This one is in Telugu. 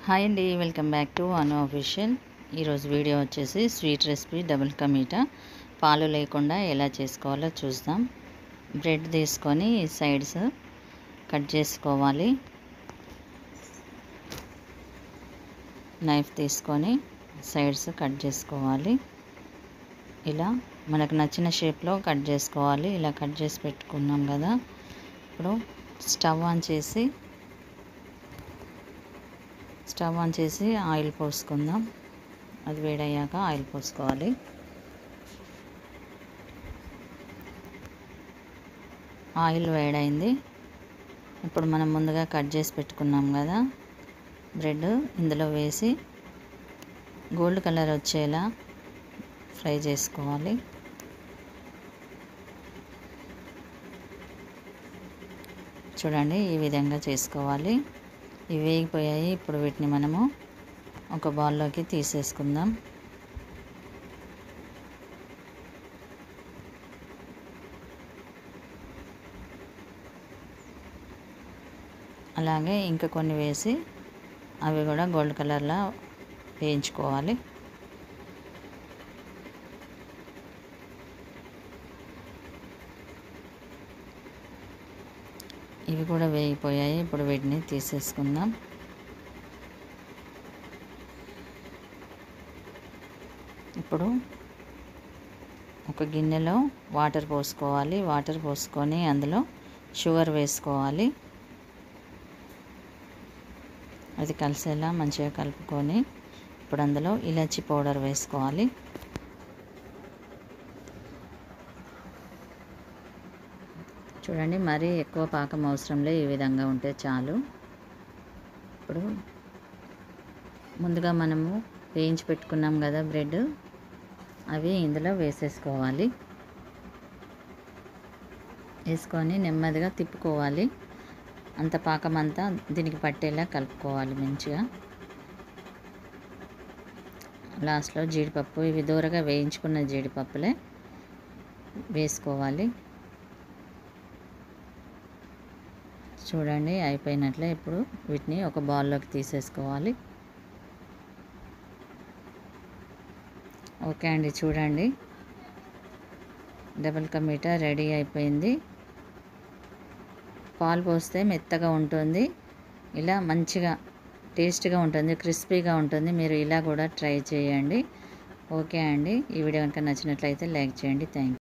హాయ్ అండి welcome back to Anu official ఈరోజు వీడియో వచ్చేసి స్వీట్ రెసిపీ డబుల్ కమీటా పాలు లేకుండా ఎలా చేసుకోవాలో చూద్దాం బ్రెడ్ తీసుకొని సైడ్స్ కట్ చేసుకోవాలి నైఫ్ తీసుకొని సైడ్స్ కట్ చేసుకోవాలి ఇలా మనకు నచ్చిన షేప్లో కట్ చేసుకోవాలి ఇలా కట్ చేసి పెట్టుకున్నాం కదా ఇప్పుడు స్టవ్ ఆన్ చేసి స్టవ్ ఆన్ చేసి ఆయిల్ పోసుకుందాం అది వేడయ్యాక ఆయిల్ పోసుకోవాలి ఆయిల్ వేడైంది ఇప్పుడు మనం ముందుగా కట్ చేసి పెట్టుకున్నాం కదా బ్రెడ్ ఇందులో వేసి గోల్డ్ కలర్ వచ్చేలా ఫ్రై చేసుకోవాలి చూడండి ఈ విధంగా చేసుకోవాలి ఇవి వేగిపోయాయి ఇప్పుడు వీటిని మనము ఒక బౌల్లోకి తీసేసుకుందాం అలాగే ఇంకా కొన్ని వేసి అవి కూడా గోల్డ్ కలర్లో వేయించుకోవాలి ఇవి కూడా వేగిపోయాయి ఇప్పుడు వీటిని తీసేసుకుందాం ఇప్పుడు ఒక గిన్నెలో వాటర్ పోసుకోవాలి వాటర్ పోసుకొని అందులో షుగర్ వేసుకోవాలి అది కలిసేలా మంచిగా కలుపుకొని ఇప్పుడు అందులో ఇలాచి పౌడర్ వేసుకోవాలి చూడండి మరీ ఎక్కువ పాకం అవసరం లేదు ఈ విధంగా ఉంటే చాలు ఇప్పుడు ముందుగా మనము వేయించి పెట్టుకున్నాం కదా బ్రెడ్ అవి ఇందులో వేసేసుకోవాలి వేసుకొని నెమ్మదిగా తిప్పుకోవాలి అంత పాకం అంతా దీనికి పట్టేలా కలుపుకోవాలి మంచిగా లాస్ట్లో జీడిపప్పు ఇవి దూరగా వేయించుకున్న జీడిపప్పులే వేసుకోవాలి చూడండి అయిపోయినట్లే ఇప్పుడు వీటిని ఒక బౌల్లోకి తీసేసుకోవాలి ఓకే అండి చూడండి డబుల్ కమీటా రెడీ అయిపోయింది పాలు పోస్తే మెత్తగా ఉంటుంది ఇలా మంచిగా టేస్ట్గా ఉంటుంది క్రిస్పీగా ఉంటుంది మీరు ఇలా కూడా ట్రై చేయండి ఓకే అండి ఈ వీడియో కనుక నచ్చినట్లయితే లైక్ చేయండి థ్యాంక్